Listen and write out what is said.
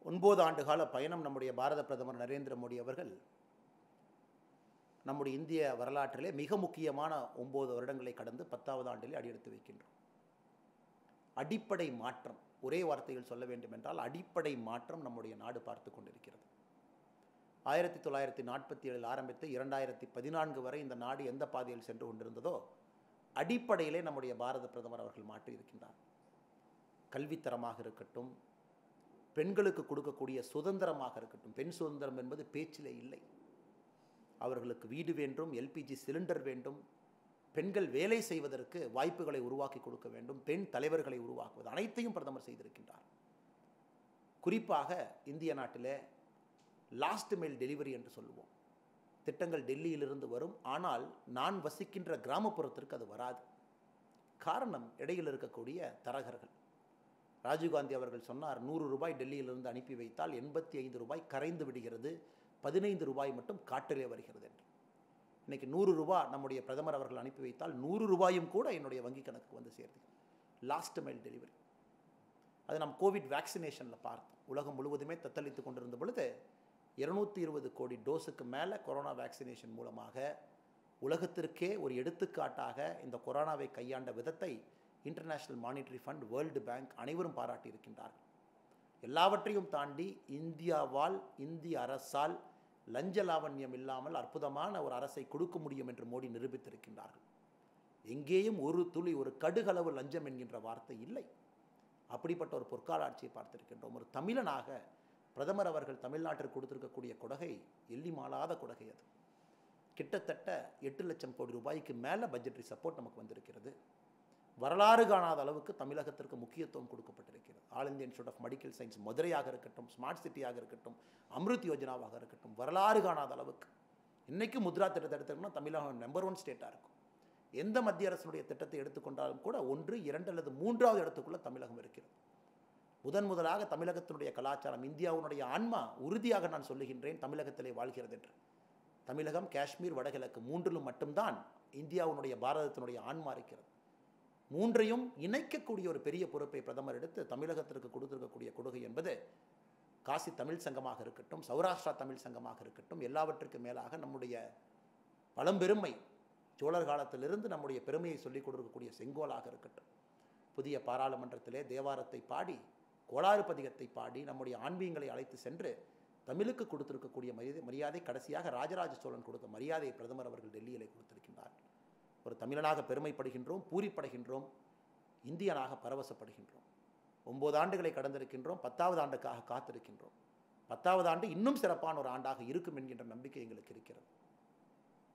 ஒன்பது ஆண்டுகால பயணம் நம்முடைய பாரத பிரதமர் நரேந்திர மோடி அவர்கள் நம்முடைய இந்திய வரலாற்றிலே மிக முக்கியமான ஒன்பது வருடங்களை கடந்து பத்தாவது ஆண்டிலே அடியெடுத்து வைக்கின்றோம் அடிப்படை மாற்றம் ஒரே வார்த்தையில் சொல்ல வேண்டும் என்றால் அடிப்படை மாற்றம் நம்முடைய நாடு பார்த்து கொண்டிருக்கிறது ஆயிரத்தி தொள்ளாயிரத்தி நாற்பத்தி ஏழில் ஆரம்பித்து இரண்டாயிரத்தி பதினான்கு வரை இந்த நாடு எந்த பாதையில் சென்று கொண்டிருந்ததோ அடிப்படையிலே நம்முடைய பாரத பிரதமர் அவர்கள் மாற்றியிருக்கின்றார் கல்வித்தரமாக இருக்கட்டும் பெண்களுக்கு கொடுக்கக்கூடிய சுதந்திரமாக இருக்கட்டும் பெண் சுதந்திரம் என்பது பேச்சிலே இல்லை அவர்களுக்கு வீடு வேண்டும் எல்பிஜி சிலிண்டர் வேண்டும் பெண்கள் வேலை செய்வதற்கு வாய்ப்புகளை உருவாக்கி கொடுக்க வேண்டும் பெண் தலைவர்களை உருவாக்குவது அனைத்தையும் பிரதமர் செய்திருக்கின்றார் குறிப்பாக இந்திய நாட்டில் லாஸ்ட் மைல் டெலிவரி என்று சொல்லுவோம் திட்டங்கள் டெல்லியிலிருந்து வரும் ஆனால் நான் வசிக்கின்ற கிராமப்புறத்திற்கு அது வராது காரணம் இடையில் இருக்கக்கூடிய தரகர்கள் ராஜீவ்காந்தி அவர்கள் சொன்னார் நூறு ரூபாய் டெல்லியிலிருந்து அனுப்பி வைத்தால் எண்பத்தி ஐந்து ரூபாய் கரைந்து விடுகிறது பதினைந்து ரூபாய் மட்டும் காட்டிலே வருகிறது என்று இன்னைக்கு நூறு ரூபாய் நம்முடைய பிரதமர் அவர்கள் அனுப்பி வைத்தால் நூறு ரூபாயும் கூட என்னுடைய வங்கி கணக்கு வந்து சேருது லாஸ்ட் மைல் டெலிவரி அது நாம் கோவிட் வேக்சினேஷனில் பார்த்தோம் உலகம் முழுவதுமே தத்தளித்து கொண்டிருந்த பொழுது இருநூத்தி இருபது கோடி டோஸுக்கு மேலே கொரோனா வேக்சினேஷன் மூலமாக உலகத்திற்கே ஒரு எடுத்துக்காட்டாக இந்த கொரோனாவை கையாண்ட விதத்தை international monetary fund world bank அனைவரும் பாராட்டி இருக்கின்றார்கள் எல்லாவற்றையும் தாண்டி இந்தியாவால் இந்திய அரசால் லஞ்ச லாவண்யம் இல்லாமல் அற்புதமான ஒரு அரசை கொடுக்க முடியும் என்று மோடி நிரூபித்திருக்கின்றார்கள் எங்கேயும் ஒரு துளி ஒரு கடுகளவு லஞ்சம் என்கின்ற வார்த்தை இல்லை அப்படிப்பட்ட ஒரு பொற்கால ஆட்சியை பார்த்திருக்கின்றோம் ஒரு தமிழனாக பிரதமர் அவர்கள் தமிழ்நாட்டிற்கு கொடுத்திருக்கக்கூடிய கொடகை எள்ளி மாளாத கொடகை அது கிட்டத்தட்ட எட்டு லட்சம் கோடி ரூபாய்க்கு மேலே பட்ஜெட்டரி சப்போர்ட் நமக்கு வந்திருக்கிறது வரலாறு காணாத அளவுக்கு தமிழகத்திற்கு முக்கியத்துவம் கொடுக்கப்பட்டிருக்கிறது all India institute of medical science மதுரையாக இருக்கட்டும் ஸ்மார்ட் சிட்டியாக இருக்கட்டும் அமிர்த் யோஜனாவாக இருக்கட்டும் வரலாறு காணாத அளவுக்கு இன்றைக்கு முத்ரா திட்டத்தை எடுத்துக்கணும்னா தமிழகம் நம்பர் ஒன் ஸ்டேட்டாக இருக்கும் எந்த மத்திய அரசுடைய திட்டத்தை எடுத்துக்கொண்டாலும் கூட ஒன்று இரண்டு அல்லது மூன்றாவது இடத்துக்குள்ள தமிழகம் இருக்கிறது முதன் முதலாக தமிழகத்தினுடைய கலாச்சாரம் இந்தியாவுடைய ஆன்மா உறுதியாக நான் சொல்லுகின்றேன் தமிழகத்திலே வாழ்கிறது என்று தமிழகம் காஷ்மீர் வடகிழக்கு மூன்றிலும் மட்டும்தான் இந்தியாவுடைய பாரதத்தினுடைய ஆன்மா இருக்கிறது மூன்றையும் இணைக்கக்கூடிய ஒரு பெரிய பொறுப்பை பிரதமர் எடுத்து தமிழகத்திற்கு கொடுத்திருக்கக்கூடிய கொடுகை என்பது காசி தமிழ் சங்கமாக இருக்கட்டும் சௌராஷ்டிரா தமிழ் சங்கமாக இருக்கட்டும் எல்லாவற்றுக்கும் மேலாக நம்முடைய பழம்பெருமை சோழர் காலத்திலிருந்து நம்முடைய பெருமையை சொல்லிக் கொடுக்கக்கூடிய செங்கோலாக இருக்கட்டும் புதிய பாராளுமன்றத்திலே தேவாரத்தை பாடி கோளாறு பதிகத்தை பாடி நம்முடைய ஆன்மீகங்களை அழைத்து சென்று தமிழுக்கு கொடுத்திருக்கக்கூடிய மரியாதை மரியாதை கடைசியாக ராஜராஜ சோழன் கொடுத்த மரியாதையை பிரதமர் அவர்கள் டெல்லியிலே கொடுத்திருக்கின்றார் ஒரு தமிழனாக பெருமைப்படுகின்றோம் பூரிப்படைகின்றோம் இந்தியனாக பரவசப்படுகின்றோம் ஒன்பது ஆண்டுகளை கடந்திருக்கின்றோம் பத்தாவது ஆண்டுக்காக காத்திருக்கின்றோம் பத்தாவது ஆண்டு இன்னும் சிறப்பான ஒரு ஆண்டாக இருக்கும் என்கின்ற நம்பிக்கை எங்களுக்கு இருக்கிறது